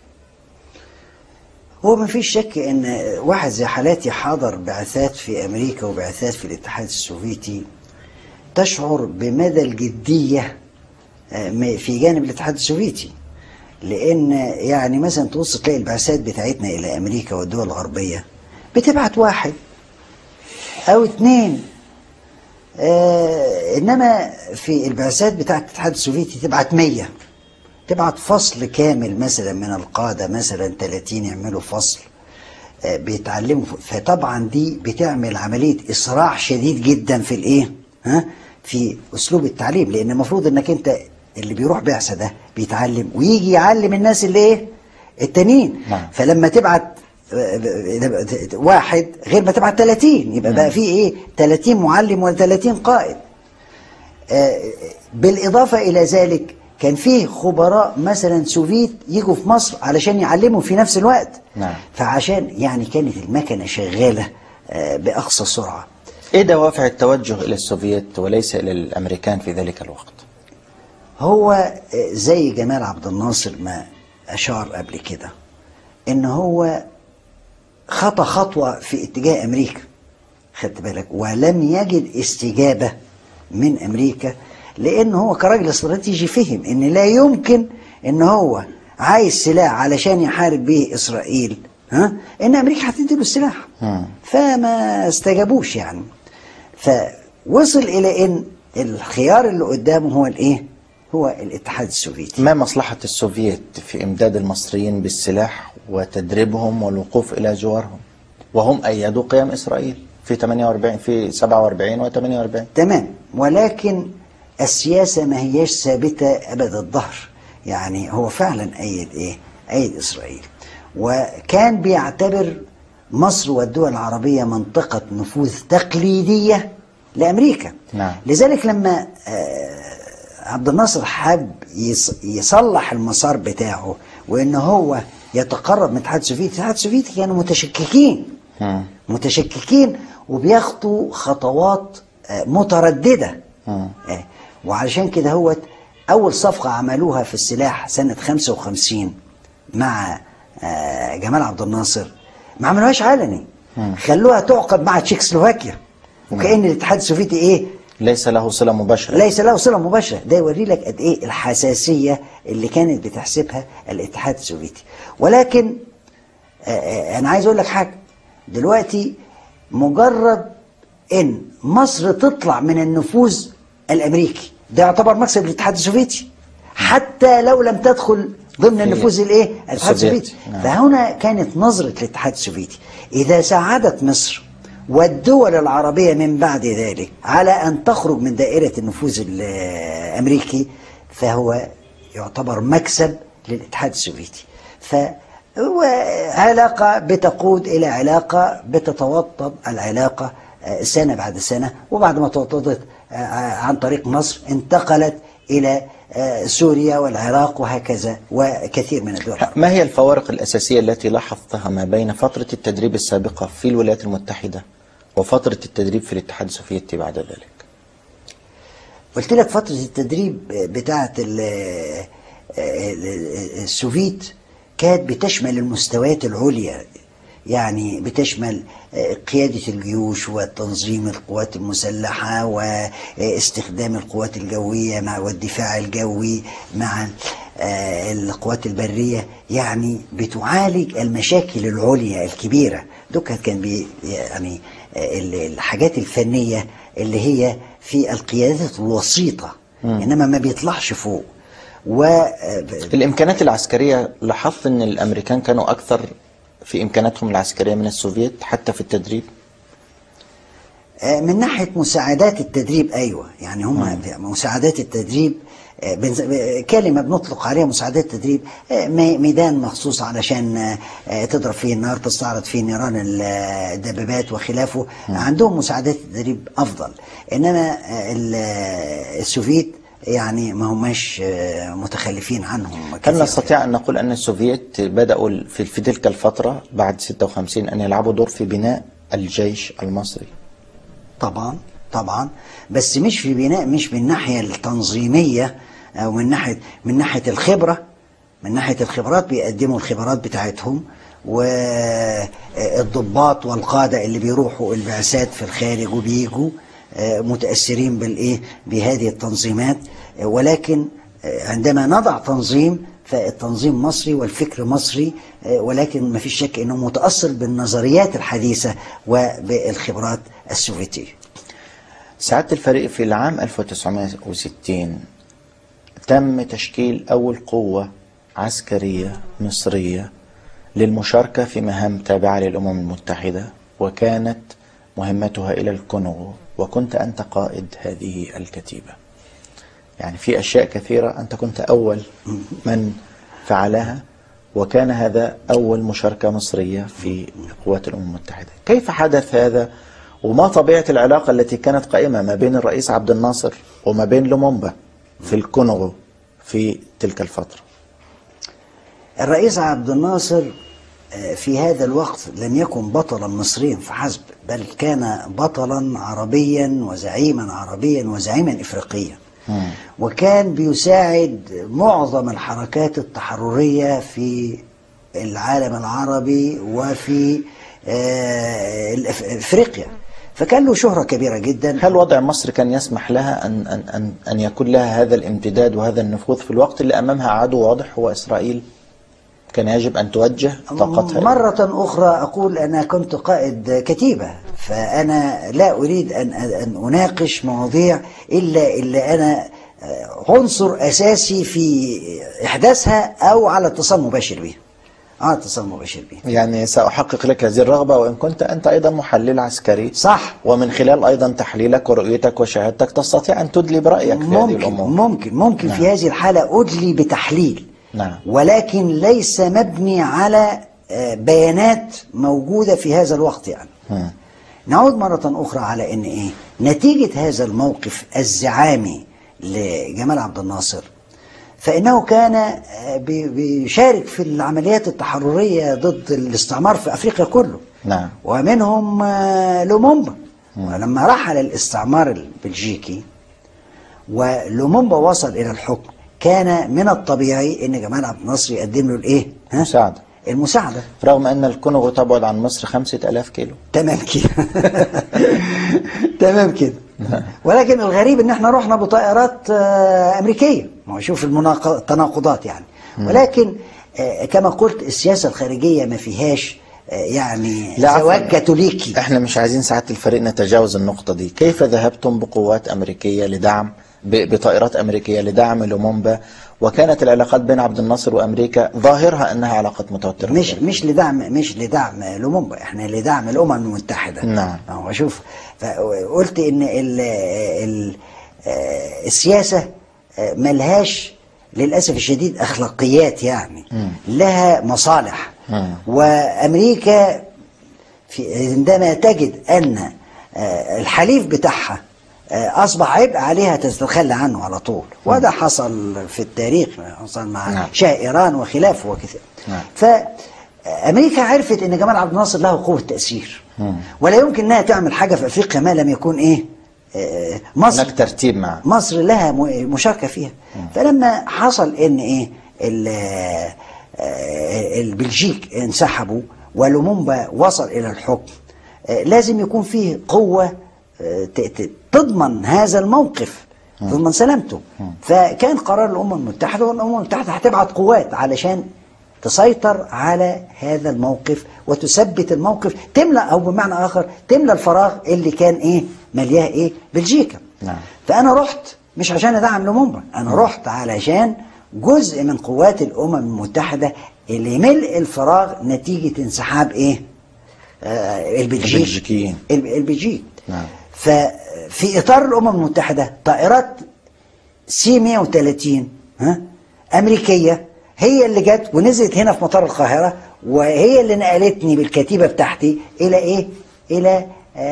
Speaker 2: هو ما فيش شك ان واحد زي حالاتي حضر بعثات في امريكا وبعثات في الاتحاد السوفيتي تشعر بمدى الجديه آه، م- في جانب الاتحاد السوفيتي لان يعني مثلا تبص تلاقي البعثات بتاعتنا الى امريكا والدول الغربيه بتبعت واحد او اتنين آه انما في البعثات بتاعت الاتحاد السوفيتي تبعت 100 تبعت فصل كامل مثلا من القاده مثلا 30 يعملوا فصل آه، بيتعلموا ف- فطبعا دي بتعمل عمليه اسراع شديد جدا في الايه؟ ها؟ في اسلوب التعليم لان المفروض انك انت اللي بيروح بعثه ده بيتعلم ويجي يعلم الناس اللي ايه؟ التانيين
Speaker 1: نعم.
Speaker 2: فلما تبعت آه، واحد غير ما تبعت 30 يبقى بقى في ايه 30 معلم و30 قائد آه، بالإضافة إلى ذلك كان فيه خبراء مثلا سوفيت يجوا في مصر علشان يعلموا في نفس الوقت
Speaker 1: نعم.
Speaker 2: فعشان يعني كانت المكنة شغالة آه، بأقصى سرعة
Speaker 1: إيه دوافع التوجه إلى السوفيت وليس إلى الأمريكان في ذلك الوقت
Speaker 2: هو آه، زي جمال عبد الناصر ما أشار قبل كده إن هو خطى خطوة في اتجاه أمريكا خدت بالك ولم يجد استجابة من أمريكا لأن هو كراجل استراتيجي فهم إن لا يمكن إن هو عايز سلاح علشان يحارب به إسرائيل ها إن أمريكا هتديله السلاح
Speaker 1: مم.
Speaker 2: فما استجابوش يعني فوصل إلى إن الخيار اللي قدامه هو الإيه؟ هو الاتحاد السوفيتي
Speaker 1: ما مصلحة السوفيت في إمداد المصريين بالسلاح وتدريبهم والوقوف إلى جوارهم وهم أيدوا قيام إسرائيل في 48 في 47 و 48
Speaker 2: تمام ولكن السياسة ما هياش ثابتة أبد الظهر يعني هو فعلا أيد إيه أيد إسرائيل وكان بيعتبر مصر والدول العربية منطقة نفوذ تقليدية لأمريكا
Speaker 1: نعم.
Speaker 2: لذلك لما آه، عبد الناصر حب يص- يصلح المسار بتاعه وان هو يتقرب من الاتحاد السوفيتي الاتحاد السوفيتي كانوا متشككين
Speaker 1: مم.
Speaker 2: متشككين وبيخطوا خطوات آه، مترددة
Speaker 1: مم.
Speaker 2: آه، وعلشان كده هو أول صفقة عملوها في السلاح سنة 55 مع آه، جمال عبد الناصر ما عملوهاش علني خلوها تعقد مع تشيكسلوفاكيا وكأن الاتحاد السوفيتي إيه
Speaker 1: ليس له صلة مباشرة
Speaker 2: ليس له صله مباشره ده يوري لك قد ايه الحساسيه اللي كانت بتحسبها الاتحاد السوفيتي ولكن آه، آه، انا عايز اقول لك حاجه دلوقتي مجرد ان مصر تطلع من النفوذ الامريكي ده يعتبر مكسب للاتحاد السوفيتي حتى لو لم تدخل ضمن
Speaker 1: في
Speaker 2: النفوذ الايه الاتحاد
Speaker 1: السوفيتي.
Speaker 2: السوفيتي
Speaker 1: نعم.
Speaker 2: فهنا كانت نظره الاتحاد السوفيتي اذا ساعدت مصر والدول العربية من بعد ذلك على أن تخرج من دائرة النفوذ الأمريكي فهو يعتبر مكسب للاتحاد السوفيتي فهو علاقة بتقود إلى علاقة بتتوطد العلاقة آه، سنة بعد سنة وبعد ما توطدت آه، عن طريق مصر انتقلت إلى آه، سوريا والعراق وهكذا وكثير من الدول العربية.
Speaker 1: ما هي الفوارق الأساسية التي لاحظتها ما بين فترة التدريب السابقة في الولايات المتحدة وفترة التدريب في الاتحاد السوفيتي بعد ذلك
Speaker 2: قلت لك فترة التدريب بتاعة ال- ال- السوفيت كانت بتشمل المستويات العليا يعني بتشمل قيادة الجيوش وتنظيم القوات المسلحة واستخدام القوات الجوية مع والدفاع الجوي مع آه، القوات البرية يعني بتعالج المشاكل العليا الكبيرة دوكا كان بي يعني آه، ال- الحاجات الفنية اللي هي في القيادات الوسيطة إنما ما بيطلعش فوق و
Speaker 1: الإمكانات العسكرية لاحظت أن الأمريكان كانوا أكثر في إمكاناتهم العسكرية من السوفيت حتى في التدريب
Speaker 2: آه، من ناحية مساعدات التدريب أيوة يعني هم مساعدات التدريب آه، بنز- ب- كلمة بنطلق عليها مساعدات التدريب آه، مي- ميدان مخصوص علشان آه، آه، تضرب فيه النار تستعرض فيه نيران ال- آه، الدبابات وخلافه عندهم مساعدات التدريب أفضل إنما آه، ال- آه، السوفيت يعني ما هماش آه، متخلفين عنهم
Speaker 1: هل
Speaker 2: كثير.
Speaker 1: نستطيع أن نقول أن السوفيت بدأوا في في تلك الفترة بعد 56 أن يلعبوا دور في بناء الجيش المصري
Speaker 2: طبعا طبعا بس مش في بناء مش من الناحيه التنظيميه او من ناحيه من ناحيه الخبره من ناحيه الخبرات بيقدموا الخبرات بتاعتهم والضباط والقاده اللي بيروحوا البعثات في الخارج وبيجوا آه، متاثرين بالايه بهذه التنظيمات آه، ولكن آه، عندما نضع تنظيم فالتنظيم مصري والفكر مصري آه، ولكن ما فيش شك انه متاثر بالنظريات الحديثه وبالخبرات السوفيتيه
Speaker 1: سعادة الفريق في العام 1960 تم تشكيل أول قوة عسكرية مصرية للمشاركة في مهام تابعة للأمم المتحدة وكانت مهمتها إلى الكونغو وكنت أنت قائد هذه الكتيبة يعني في أشياء كثيرة أنت كنت أول من فعلها وكان هذا أول مشاركة مصرية في قوات الأمم المتحدة كيف حدث هذا وما طبيعة العلاقة التي كانت قائمة ما بين الرئيس عبد الناصر وما بين لومومبا في الكونغو في تلك الفترة
Speaker 2: الرئيس عبد الناصر آه، في هذا الوقت لم يكن بطلا مصريا فحسب بل كان بطلا عربيا وزعيما عربيا وزعيما افريقيا وكان بيساعد معظم الحركات التحرريه في العالم العربي وفي آه، الأف- افريقيا فكان له شهره كبيره جدا
Speaker 1: هل وضع مصر كان يسمح لها أن, أن, أن, أن يكون لها هذا الامتداد وهذا النفوذ في الوقت اللي أمامها عدو واضح هو إسرائيل كان يجب أن توجه طاقتها
Speaker 2: مرة أخرى أقول أنا كنت قائد كتيبة فأنا لا أريد أن أن أناقش مواضيع إلا إلا أنا عنصر أساسي في إحداثها أو على اتصال مباشر بها اه اتصال مباشر بيه
Speaker 1: يعني سأحقق لك هذه الرغبة وإن كنت أنت أيضا محلل عسكري
Speaker 2: صح
Speaker 1: ومن خلال أيضا تحليلك ورؤيتك وشهادتك تستطيع أن تدلي برأيك في هذه
Speaker 2: ممكن
Speaker 1: الأمور
Speaker 2: ممكن ممكن
Speaker 1: نعم.
Speaker 2: في هذه الحالة أدلي بتحليل
Speaker 1: نعم.
Speaker 2: ولكن ليس مبني على آه، بيانات موجودة في هذا الوقت يعني
Speaker 1: مم.
Speaker 2: نعود مرة أخرى على أن إيه نتيجة هذا الموقف الزعامي لجمال عبد الناصر فإنه كان آه، بي- بيشارك في العمليات التحررية ضد الاستعمار في أفريقيا كله
Speaker 1: نعم
Speaker 2: ومنهم آه، لومومبا ولما رحل الاستعمار البلجيكي ولومومبا وصل إلى الحكم كان من الطبيعي أن جمال عبد الناصر يقدم له الإيه؟ ها؟
Speaker 1: مساعدة
Speaker 2: المساعدة
Speaker 1: رغم أن الكونغو تبعد عن مصر خمسة ألاف كيلو
Speaker 2: تمام كده تمام كده ولكن الغريب ان احنا رحنا بطائرات آه، امريكيه ما هو شوف المناق- التناقضات يعني ولكن آه، كما قلت السياسه الخارجيه ما فيهاش آه، يعني
Speaker 1: لا، عفواً.
Speaker 2: زواج كاثوليكي
Speaker 1: احنا مش عايزين ساعة الفريق نتجاوز النقطة دي كيف ذهبتم بقوات أمريكية لدعم ب- بطائرات أمريكية لدعم لومومبا وكانت العلاقات بين عبد الناصر وأمريكا ظاهرها أنها علاقات متوترة
Speaker 2: مش مش لدعم مش لدعم لومومبا احنا لدعم الامم المتحده
Speaker 1: نعم.
Speaker 2: هو شوف فقلت ان ال ال آه، السياسه آه، ملهاش للاسف الشديد اخلاقيات يعني لها مصالح
Speaker 1: مم.
Speaker 2: وامريكا في عندما تجد ان آه، الحليف بتاعها آه، اصبح عبء عليها تتخلى عنه على طول وده حصل في التاريخ حصل مع
Speaker 1: نعم.
Speaker 2: شاه ايران وخلافه وكذا
Speaker 1: نعم.
Speaker 2: فامريكا عرفت ان جمال عبد الناصر له قوه تاثير ولا يمكن انها تعمل حاجه في افريقيا ما لم يكون ايه آه، مصر
Speaker 1: هناك ترتيب معه
Speaker 2: مصر لها م- مشاركه فيها فلما حصل ان ايه ال- آه، البلجيك انسحبوا ولومومبا وصل الى الحكم آه، لازم يكون فيه قوه آه، ت- ت- تضمن هذا الموقف تضمن سلامته فكان قرار الامم المتحده والامم المتحده هتبعت قوات علشان تسيطر على هذا الموقف وتثبت الموقف تملا او بمعنى اخر تملا الفراغ اللي كان ايه ملياه ايه بلجيكا
Speaker 1: نعم.
Speaker 2: فانا رحت مش عشان ادعم لومومبا انا رحت علشان جزء من قوات الامم المتحده اللي ملء الفراغ نتيجه انسحاب ايه آه البلجيك
Speaker 1: البلجيكيين.
Speaker 2: الب- البلجيك
Speaker 1: نعم.
Speaker 2: ففي اطار الامم المتحده طائرات سي 130 ها امريكيه هي اللي جت ونزلت هنا في مطار القاهره وهي اللي نقلتني بالكتيبه بتاعتي الى ايه؟ الى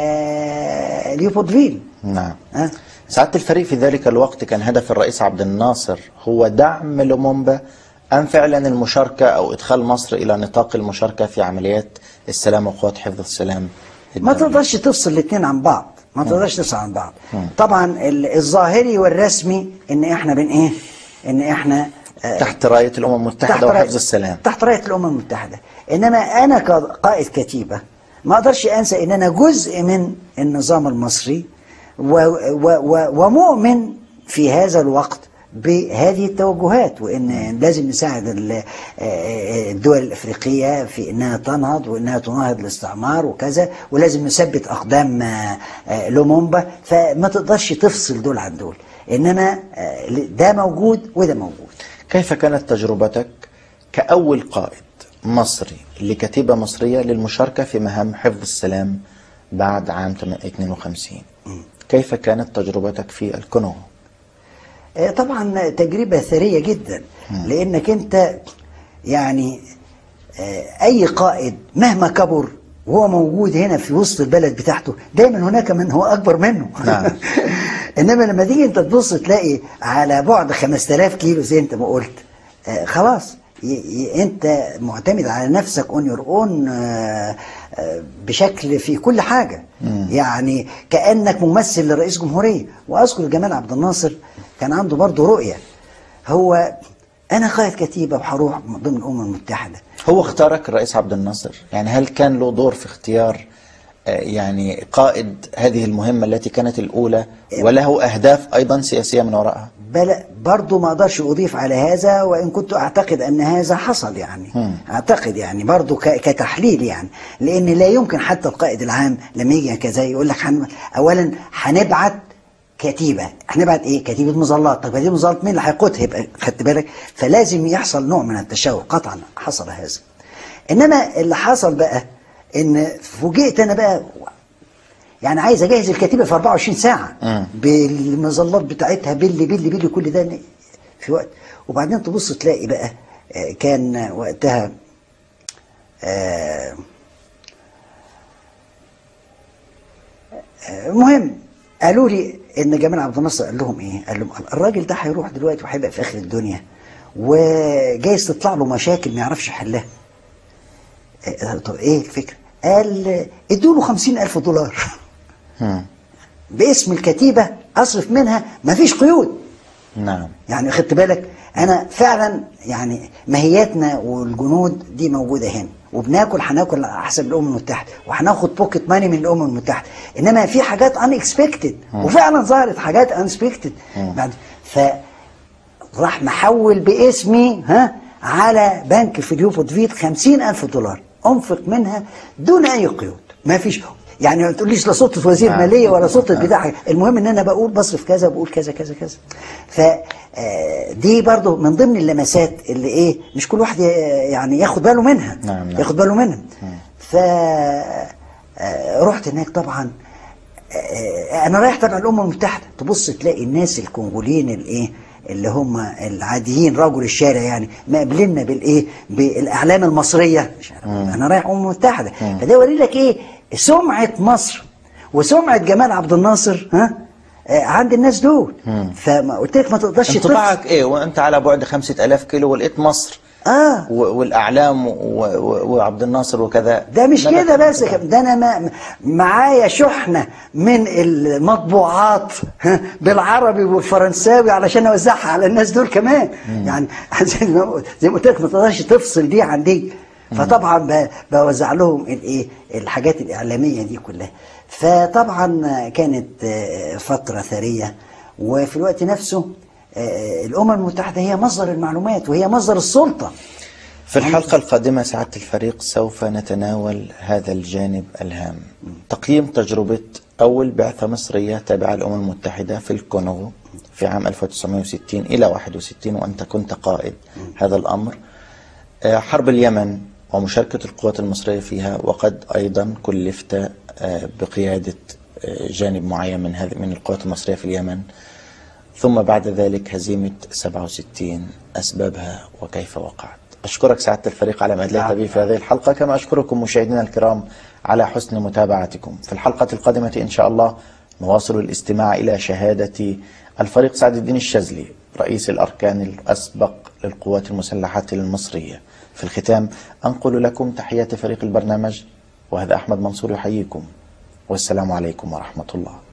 Speaker 2: آه ليوبولدفيل
Speaker 1: نعم
Speaker 2: ها
Speaker 1: سعادة الفريق في ذلك الوقت كان هدف الرئيس عبد الناصر هو دعم لومومبا أم فعلا المشاركة أو إدخال مصر إلى نطاق المشاركة في عمليات السلام وقوات حفظ السلام
Speaker 2: ما
Speaker 1: الدولية؟
Speaker 2: تقدرش تفصل الاثنين عن بعض ما تقدرش تفصل عن بعض طبعا ال- الظاهري والرسمي ان احنا بين ايه ان احنا آه،
Speaker 1: تحت راية الأمم المتحدة
Speaker 2: راية-
Speaker 1: وحفظ السلام
Speaker 2: تحت رايه الامم المتحده انما انا كقائد كتيبه ما اقدرش انسى ان انا جزء من النظام المصري و و و ومؤمن في هذا الوقت بهذه التوجهات وان لازم نساعد ال- آه، الدول الافريقيه في انها تنهض وانها تناهض الاستعمار وكذا ولازم نثبت اقدام آه، آه، لومومبا فما تقدرش تفصل دول عن دول انما آه، ده موجود وده موجود
Speaker 1: كيف كانت تجربتك كأول قائد مصري لكتيبة مصرية للمشاركة في مهام حفظ السلام بعد عام 52 كيف كانت تجربتك في الكونغو
Speaker 2: آه، طبعا تجربة ثرية جدا لأنك أنت يعني آه، أي قائد مهما كبر وهو موجود هنا في وسط البلد بتاعته دايما هناك من هو أكبر منه
Speaker 1: نعم.
Speaker 2: إنما لما تيجي أنت تبص تلاقي على بعد 5000 كيلو زي أنت ما قلت آه، خلاص ي- ي- أنت معتمد على نفسك اون يور اون بشكل في كل حاجة يعني كأنك ممثل لرئيس جمهورية وأذكر جمال عبد الناصر كان عنده برضه رؤية هو أنا قائد كتيبة وهروح ضمن الأمم المتحدة
Speaker 1: هو اختارك الرئيس عبد الناصر يعني هل كان له دور في اختيار آه، يعني قائد هذه المهمة التي كانت الأولى وله أهداف أيضا سياسية من وراءها
Speaker 2: بل برضه ما اقدرش اضيف على هذا وان كنت اعتقد ان هذا حصل يعني اعتقد يعني برضه ك- كتحليل يعني لان لا يمكن حتى القائد العام لما يجي كذا يقول لك حن اولا هنبعت كتيبه هنبعت ايه كتيبه مظلات طب كتيبه مظلات مين اللي هيقودها يبقى خدت بالك فلازم يحصل نوع من التشاور قطعا حصل هذا انما اللي حصل بقى ان فوجئت انا بقى يعني عايز اجهز الكتيبه في 24 ساعه
Speaker 1: مم.
Speaker 2: بالمظلات بتاعتها بلي بلي بلي كل ده في وقت وبعدين تبص تلاقي بقى آه، كان وقتها آه، آه، المهم قالوا لي ان جمال عبد الناصر قال لهم ايه؟ قال لهم الراجل ده هيروح دلوقتي وهيبقى في اخر الدنيا وجايز تطلع له مشاكل ما يعرفش يحلها. آه، طب ايه الفكره؟ قال ادوا له 50000 دولار
Speaker 1: مم.
Speaker 2: باسم الكتيبه اصرف منها مفيش قيود.
Speaker 1: نعم
Speaker 2: يعني خدت بالك انا فعلا يعني ماهيتنا والجنود دي موجوده هنا وبناكل هناكل على حسب الامم المتحده وهناخد بوكيت ماني من الامم المتحده انما في حاجات ان اكسبكتد وفعلا ظهرت حاجات ان اكسبكتد بعد ف راح محول باسمي ها على بنك فيديو فيت 50000 دولار انفق منها دون اي قيود ما فيش يعني ما تقوليش لا سلطه وزير
Speaker 1: نعم.
Speaker 2: ماليه ولا سلطه بتاع المهم ان انا بقول بصرف كذا بقول كذا كذا كذا ف آه، دي برضو من ضمن اللمسات اللي ايه مش كل واحد ي- يعني ياخد باله منها
Speaker 1: نعم، نعم.
Speaker 2: ياخد باله منها ف آه، رحت هناك طبعا آه، انا رايح تبع الامم المتحده تبص تلاقي الناس الكونغوليين الايه اللي هم العاديين رجل الشارع يعني مقابلنا بالايه بالاعلام المصريه مش عارف، انا رايح الامم المتحده فده يوري لك ايه سمعه مصر وسمعه جمال عبد الناصر ها آه، عند الناس دول فما قلت لك ما تقدرش تفصل
Speaker 1: انطباعك ايه وانت على بعد خمسة ألاف كيلو ولقيت مصر
Speaker 2: اه
Speaker 1: و- والاعلام و- و- وعبد الناصر وكذا
Speaker 2: ده مش
Speaker 1: ماذا
Speaker 2: كده
Speaker 1: كنت
Speaker 2: بس
Speaker 1: تفعل؟
Speaker 2: ده انا ما معايا شحنه من المطبوعات ها، بالعربي والفرنساوي علشان اوزعها على الناس دول كمان يعني زي ما زي ما قلت لك ما تقدرش تفصل دي عن دي فطبعا ب- بوزع لهم الايه الحاجات الاعلاميه دي كلها فطبعا كانت آه، فتره ثريه وفي الوقت نفسه آه، الامم المتحده هي مصدر المعلومات وهي مصدر السلطه
Speaker 1: في الحلقة القادمة سعادة الفريق سوف نتناول هذا الجانب الهام تقييم تجربة أول بعثة مصرية تابعة للأمم المتحدة في الكونغو في عام 1960 إلى 61 وأنت كنت قائد هذا الأمر آه، حرب اليمن ومشاركة القوات المصرية فيها وقد أيضا كلفت آه، بقيادة آه، جانب معين من هذه من القوات المصرية في اليمن ثم بعد ذلك هزيمة 67 أسبابها وكيف وقعت أشكرك سعادة الفريق على ما أدليت به في هذه الحلقة كما أشكركم مشاهدينا الكرام على حسن متابعتكم في الحلقة القادمة إن شاء الله نواصل الاستماع إلى شهادة الفريق سعد الدين الشاذلي رئيس الأركان الأسبق للقوات المسلحة المصرية في الختام أنقل لكم تحيات فريق البرنامج وهذا أحمد منصور يحييكم والسلام عليكم ورحمة الله